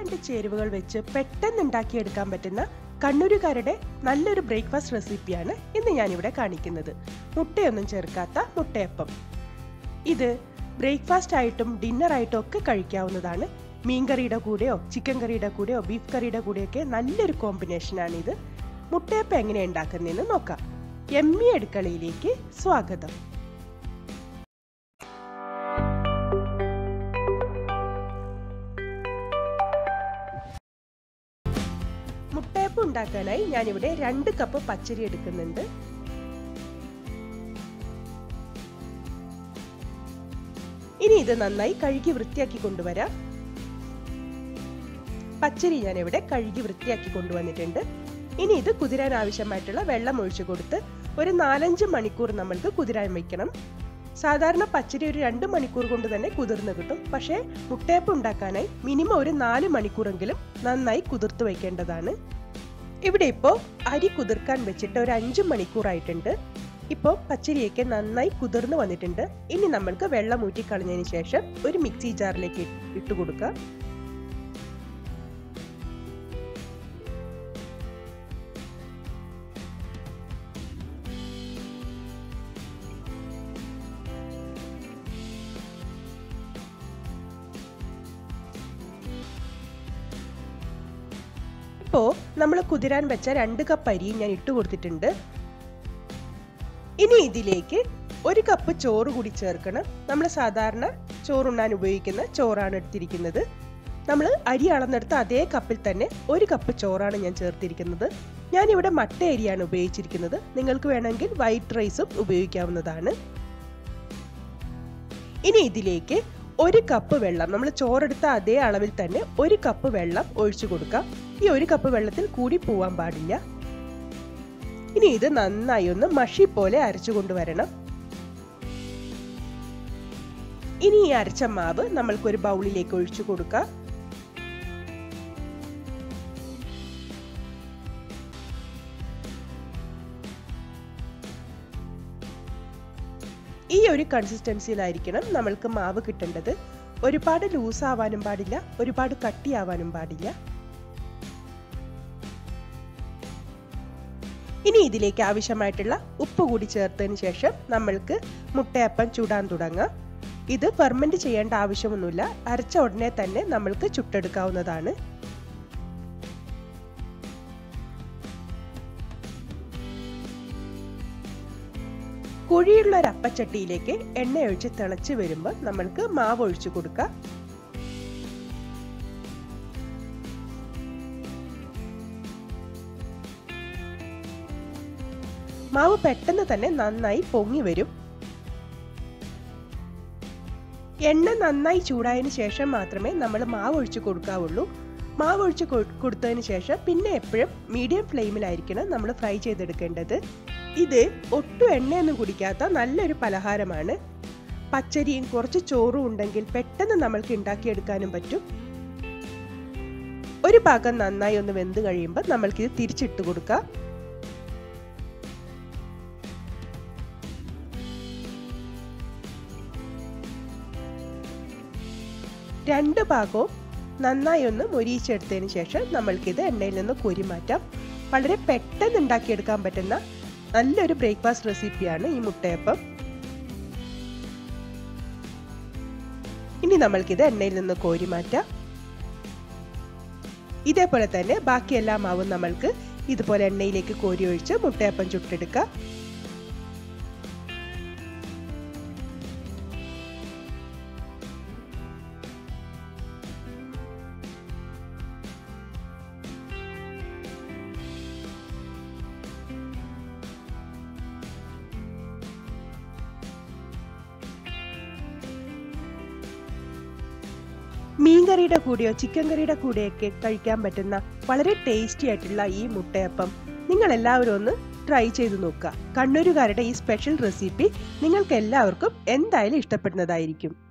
രണ്ട് ചേരുവകൾ വെച്ച് പെട്ടെന്ന് ഉണ്ടാക്കിയെടുക്കാൻ പറ്റുന്ന കണ്ണൂരുകാരുടെ നല്ലൊരു ബ്രേക്ക്ഫാസ്റ്റ് റെസിപ്പിയാണ് ഇന്ന് ഞാനിവിടെ കാണിക്കുന്നത് മുട്ടയൊന്നും ചേർക്കാത്ത മുട്ടയപ്പം ഇത് ബ്രേക്ക്ഫാസ്റ്റ് ആയിട്ടും ഡിന്നർ ആയിട്ടും ഒക്കെ കഴിക്കാവുന്നതാണ് മീൻകറിയുടെ കൂടെയോ ചിക്കൻ കറിയുടെ കൂടെയോ ബീഫ് കറിയുടെ കൂടെയൊക്കെ നല്ലൊരു കോമ്പിനേഷനാണ് ഇത് മുട്ടയപ്പം എങ്ങനെ ഉണ്ടാക്കുന്നതെന്ന് നോക്കാം എമ്മി അടുക്കളയിലേക്ക് സ്വാഗതം മുട്ടയപ്പം ഉണ്ടാക്കാനായി ഞാനിവിടെ രണ്ട് കപ്പ് പച്ചരി എടുക്കുന്നുണ്ട് ഇനി ഇത് നന്നായി കഴുകി വൃത്തിയാക്കി കൊണ്ടുവരാം പച്ചരി ഞാനിവിടെ കഴുകി വൃത്തിയാക്കി കൊണ്ടുവന്നിട്ടുണ്ട് ഇനി ഇത് കുതിരാൻ ആവശ്യമായിട്ടുള്ള വെള്ളം ഒഴിച്ചു കൊടുത്ത് ഒരു നാലഞ്ച് മണിക്കൂർ നമ്മൾക്ക് കുതിരാൻ വയ്ക്കണം സാധാരണ പച്ചരി ഒരു രണ്ട് മണിക്കൂർ കൊണ്ട് തന്നെ കുതിർന്ന് കിട്ടും പക്ഷേ മുട്ടയപ്പം ഉണ്ടാക്കാനായി മിനിമം ഒരു നാല് മണിക്കൂറെങ്കിലും നന്നായി കുതിർത്ത് വയ്ക്കേണ്ടതാണ് ഇവിടെ ഇപ്പോൾ അരി കുതിർക്കാൻ വെച്ചിട്ട് ഒരു അഞ്ച് മണിക്കൂറായിട്ടുണ്ട് ഇപ്പോൾ പച്ചരിയൊക്കെ നന്നായി കുതിർന്ന് വന്നിട്ടുണ്ട് ഇനി നമ്മൾക്ക് വെള്ളം ഊറ്റി കളഞ്ഞതിന് ശേഷം ഒരു മിക്സി ജാറിലേക്ക് ഇട്ട് കൊടുക്കാം ഇപ്പോൾ നമ്മൾ കുതിരാൻ വെച്ച രണ്ട് കപ്പ് അരിയും ഞാൻ ഇട്ട് കൊടുത്തിട്ടുണ്ട് ഇനി ഇതിലേക്ക് ഒരു കപ്പ് ചോറ് കൂടി ചേർക്കണം നമ്മൾ സാധാരണ ചോറുണ്ണാൻ ഉപയോഗിക്കുന്ന ചോറാണ് എടുത്തിരിക്കുന്നത് നമ്മൾ അരി അളന്നെടുത്ത അതേ കപ്പിൽ തന്നെ ഒരു കപ്പ് ചോറാണ് ഞാൻ ചേർത്തിരിക്കുന്നത് ഞാനിവിടെ മട്ട അരിയാണ് ഉപയോഗിച്ചിരിക്കുന്നത് നിങ്ങൾക്ക് വേണമെങ്കിൽ വൈറ്റ് റൈസും ഉപയോഗിക്കാവുന്നതാണ് ഇനി ഇതിലേക്ക് ഒരു കപ്പ് വെള്ളം നമ്മൾ ചോറെടുത്ത അതേ അളവിൽ തന്നെ ഒരു കപ്പ് വെള്ളം ഒഴിച്ചു കൊടുക്കാം ഈ ഒരു കപ്പ് വെള്ളത്തിൽ കൂടി പോവാൻ പാടില്ല ഇനി ഇത് നന്നായി ഒന്ന് മഷി പോലെ അരച്ചു കൊണ്ടുവരണം ഇനി ഈ അരച്ച മാവ് നമ്മൾക്കൊരു ബൗളിലേക്ക് ഒഴിച്ചു കൊടുക്കാം ഈ ഒരു കൺസിസ്റ്റൻസിയിലായിരിക്കണം നമ്മൾക്ക് മാവ് കിട്ടേണ്ടത് ഒരുപാട് ലൂസ് ആവാനും പാടില്ല ഒരുപാട് കട്ടിയാവാനും പാടില്ല ഇനി ഇതിലേക്ക് ആവശ്യമായിട്ടുള്ള ഉപ്പ് കൂടി ചേർത്തതിന് ശേഷം നമ്മൾക്ക് മുട്ടയപ്പം ചൂടാൻ തുടങ്ങാം ഇത് ഫെർമെന്റ് ചെയ്യേണ്ട ആവശ്യമൊന്നുമില്ല അരച്ച ഉടനെ തന്നെ നമ്മൾക്ക് ചുട്ടെടുക്കാവുന്നതാണ് കുഴിയുള്ള ഒരു അപ്പച്ചട്ടിയിലേക്ക് എണ്ണ ഒഴിച്ച് തിളച്ച് വരുമ്പോൾ നമ്മൾക്ക് മാവ് ഒഴിച്ചു കൊടുക്കാം മാവ് പെട്ടെന്ന് തന്നെ നന്നായി പൊങ്ങി വരും എണ്ണ നന്നായി ചൂടായതിനു ശേഷം മാത്രമേ നമ്മൾ മാവ് ഒഴിച്ചു കൊടുക്കാവുള്ളൂ മാവ് ഒഴിച്ച് കൊടുത്തതിന് ശേഷം പിന്നെ എപ്പോഴും മീഡിയം ഫ്ലെയിമിലായിരിക്കണം നമ്മൾ ഫ്രൈ ചെയ്തെടുക്കേണ്ടത് ഇത് ഒട്ടും എണ്ണയൊന്നും കുടിക്കാത്ത നല്ലൊരു പലഹാരമാണ് പച്ചരിയും കുറച്ച് ചോറും ഉണ്ടെങ്കിൽ പെട്ടെന്ന് നമ്മൾക്ക് ഉണ്ടാക്കിയെടുക്കാനും പറ്റും ഒരു ഭാഗം നന്നായി ഒന്ന് വെന്ത് കഴിയുമ്പോൾ നമ്മൾക്കിത് തിരിച്ചിട്ട് കൊടുക്കാം രണ്ട് ഭാഗവും നന്നായി ഒന്ന് മൊരിയിച്ചെടുത്തതിന് ശേഷം നമ്മൾക്കിത് എണ്ണയിൽ നിന്ന് കോരി മാറ്റാം വളരെ പെട്ടെന്ന് ഉണ്ടാക്കിയെടുക്കാൻ പറ്റുന്ന നല്ലൊരു ബ്രേക്ക്ഫാസ്റ്റ് റെസിപ്പിയാണ് ഈ മുട്ടയപ്പം ഇനി നമ്മൾക്കിത് എണ്ണയിൽ നിന്ന് കോരി മാറ്റാം ഇതേപോലെ തന്നെ ബാക്കി എല്ലാ മാവും നമ്മൾക്ക് ഇതുപോലെ എണ്ണയിലേക്ക് കോരി ഒഴിച്ച് മുട്ടയപ്പം ചുട്ടെടുക്കാം മീൻകറിയുടെ കൂടെയോ ചിക്കൻ കറിയുടെ കൂടെയൊക്കെ കഴിക്കാൻ പറ്റുന്ന വളരെ ടേസ്റ്റി ആയിട്ടുള്ള ഈ മുട്ടയപ്പം നിങ്ങൾ എല്ലാവരും ഒന്ന് ട്രൈ ചെയ്ത് നോക്കുക കണ്ണൂരുകാരുടെ ഈ സ്പെഷ്യൽ റെസിപ്പി നിങ്ങൾക്ക് എല്ലാവർക്കും എന്തായാലും ഇഷ്ടപ്പെടുന്നതായിരിക്കും